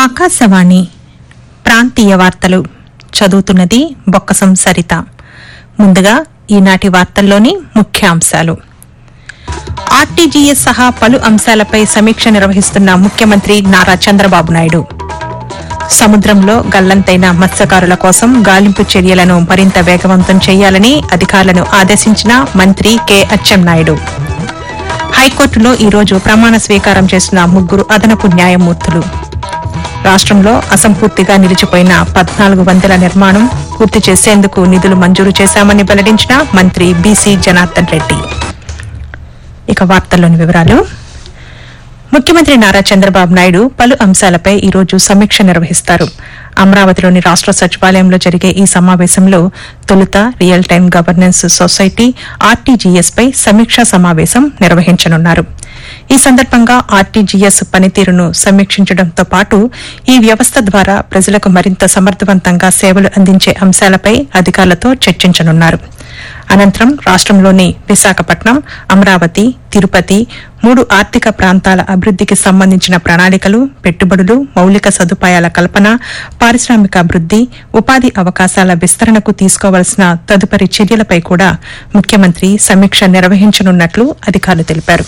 ఆకాశవాణి ప్రాంతీయ వార్తలు చదువుతున్నది బొక్కసం సరిత ముందుగా ఈనాటి వార్తల్లోని ముఖ్యాంశాలు ఆర్టీజీఎస్ సహా పలు అంశాలపై సమీక్ష నిర్వహిస్తున్న ముఖ్యమంత్రి నారా చంద్రబాబు నాయుడు సముద్రంలో గల్లంతైన మత్స్యకారుల కోసం గాలింపు చర్యలను మరింత వేగవంతం చేయాలని అధికారులను ఆదేశించిన మంత్రి కె అచ్చెన్నాయుడు హైకోర్టులో ఈ రోజు ప్రమాణ స్వీకారం చేసిన ముగ్గురు అదనపు న్యాయమూర్తులు రాష్ట్రంలో అసంపూర్తిగా నిలిచిపోయిన పద్నాలుగు వందల నిర్మాణం పూర్తి చేసేందుకు నిధులు మంజూరు చేశామని వెల్లడించిన మంత్రి బీసీ జనార్దన్ రెడ్డి ఇక వార్తల్లోని వివరాలు ముఖ్యమంత్రి నారా చంద్రబాబు నాయుడు పలు అంశాలపై ఈ రోజు సమీక్ష నిర్వహిస్తారు అమరావతిలోని రాష్ట సచివాలయంలో జరిగే ఈ సమావేశంలో తొలుత real time governance society RTGS పై సమీక్షా సమావేశం నిర్వహించనున్నారు ఈ సందర్భంగా ఆర్టీజీఎస్ పనితీరును సమీక్షించడంతో పాటు ఈ వ్యవస్థ ద్వారా ప్రజలకు మరింత సమర్థవంతంగా సేవలు అందించే అంశాలపై అధికారులతో చర్చించనున్నారు అనంతరం రాష్ట్రంలోని విశాఖపట్నం అమరావతి తిరుపతి మూడు ఆర్థిక ప్రాంతాల అభివృద్దికి సంబంధించిన ప్రణాళికలు పెట్టుబడులు మౌలిక సదుపాయాల కల్పన పారిశ్రామిక అభివృద్ది ఉపాధి అవకాశాల విస్తరణకు తీసుకోవాల్సిన తదుపరి చర్యలపై కూడా ముఖ్యమంత్రి సమీక్ష నిర్వహించనున్నట్లు అధికారులు తెలిపారు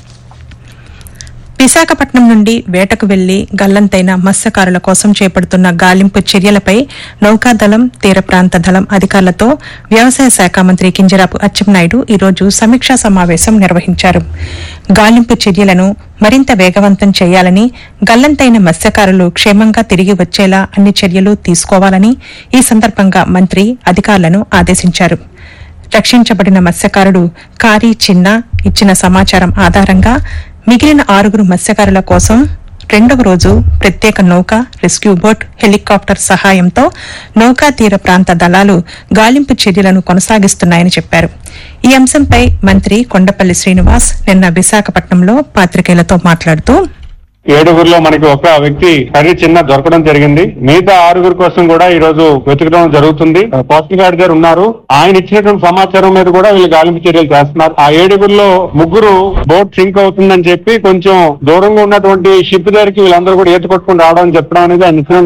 విశాఖపట్నం నుండి వేటకు వెళ్లి గల్లంతైన మత్స్యకారుల కోసం చేపడుతున్న గాలింపు చర్యలపై నౌకాదళం తీర ప్రాంత దళం అధికారులతో వ్యవసాయ శాఖ మంత్రి కింజరాపు అచ్చెన్నాయుడు ఈ రోజు సమీక్షా సమావేశం నిర్వహించారు గాలింపు చర్యలను మరింత వేగవంతం చేయాలని గల్లంతైన మత్స్యకారులు క్షేమంగా తిరిగి వచ్చేలా అన్ని చర్యలు తీసుకోవాలని ఈ సందర్భంగా మంత్రి అధికారులను ఆదేశించారు రక్షించబడిన మత్స్యకారుడు కారీ చిన్న ఇచ్చిన సమాచారం ఆధారంగా మిగిలిన ఆరుగురు మత్స్యకారుల కోసం రెండవ రోజు ప్రత్యేక నౌక రెస్క్యూ బోట్ హెలికాప్టర్ సహాయంతో నౌకా తీర ప్రాంత దళాలు గాలింపు చర్యలను కొనసాగిస్తున్నాయని చెప్పారు ఈ అంశంపై మంత్రి కొండపల్లి శ్రీనివాస్ నిన్న విశాఖపట్నంలో పాత్రికేయులతో మాట్లాడుతూ ఏడుగురిలో మనకి ఒక వ్యక్తి కర్రీ చిన్న దొరకడం జరిగింది మిగతా ఆరుగురు కోసం కూడా ఈ రోజు వెతకడం జరుగుతుంది పోస్ట్ గార్డ్ గారు ఉన్నారు ఆయన ఇచ్చినటువంటి సమాచారం మీద కూడా వీళ్ళు గాలింపు చర్యలు చేస్తున్నారు ఆ ఏడుగురిలో ముగ్గురు బోట్ సింక్ అవుతుందని చెప్పి కొంచెం దూరంగా ఉన్నటువంటి షిప్ దగ్గరికి వీళ్ళందరూ కూడా ఈత కొట్టుకుని రావడం చెప్పడం అనేది ఆయన ఇచ్చిన